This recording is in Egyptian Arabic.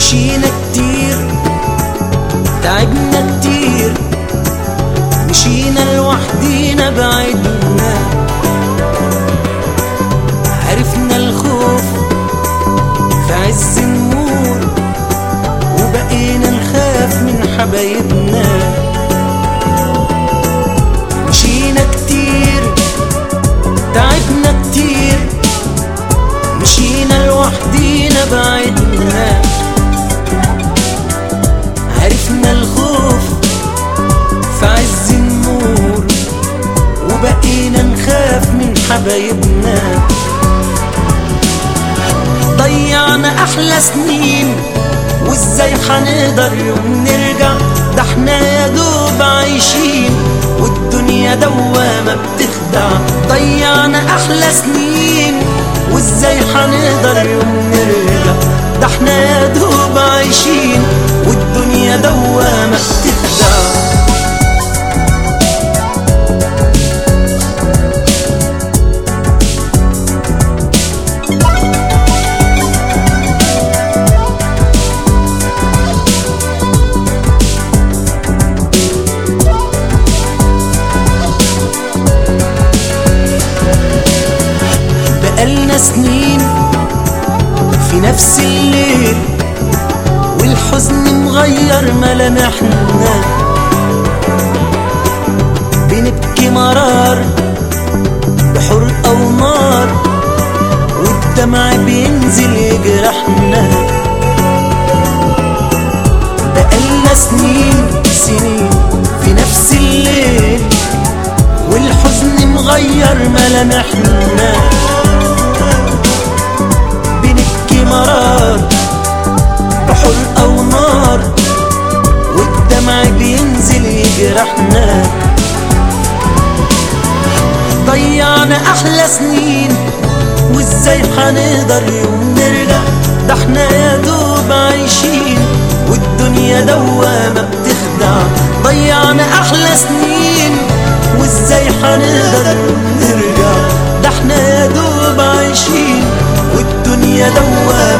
مشينا كتير تعبنا كتير مشينا لوحدينا بعدنا عرفنا الخوف في عز النور وبقينا نخاف من حبايبنا مشينا كتير تعبنا كتير مشينا لوحدينا بعدنا عرفنا الخوف في عز النور وبقينا نخاف من حبايبنا ضيعنا احلى سنين وازاي حنقدر يوم نرجع ده احنا يا دوب عايشين والدنيا دوامة بتخدع ضيعنا احلى سنين وازاي حنقدر يوم نرجع ده احنا يا دوب عايشين والدنيا دوامة بتخدع بقالنا سنين في نفس الليل والحزن مغير ملامحنا بنبكي مرار بحرقة ونار والدمع بينزل يجرحنا بقالنا سنين سنين في نفس الليل والحزن مغير ملامحنا بنبكي مرار بحرقة ونار والدمع بينزل يجرحنا ضيعنا أحلى سنين وازاي حنقدر يوم نرجع ده احنا يا دوب عايشين والدنيا دوامة بتخدع ضيعنا أحلى سنين وازاي حنقدر يوم نرجع ده احنا يا دوب عايشين والدنيا دوامة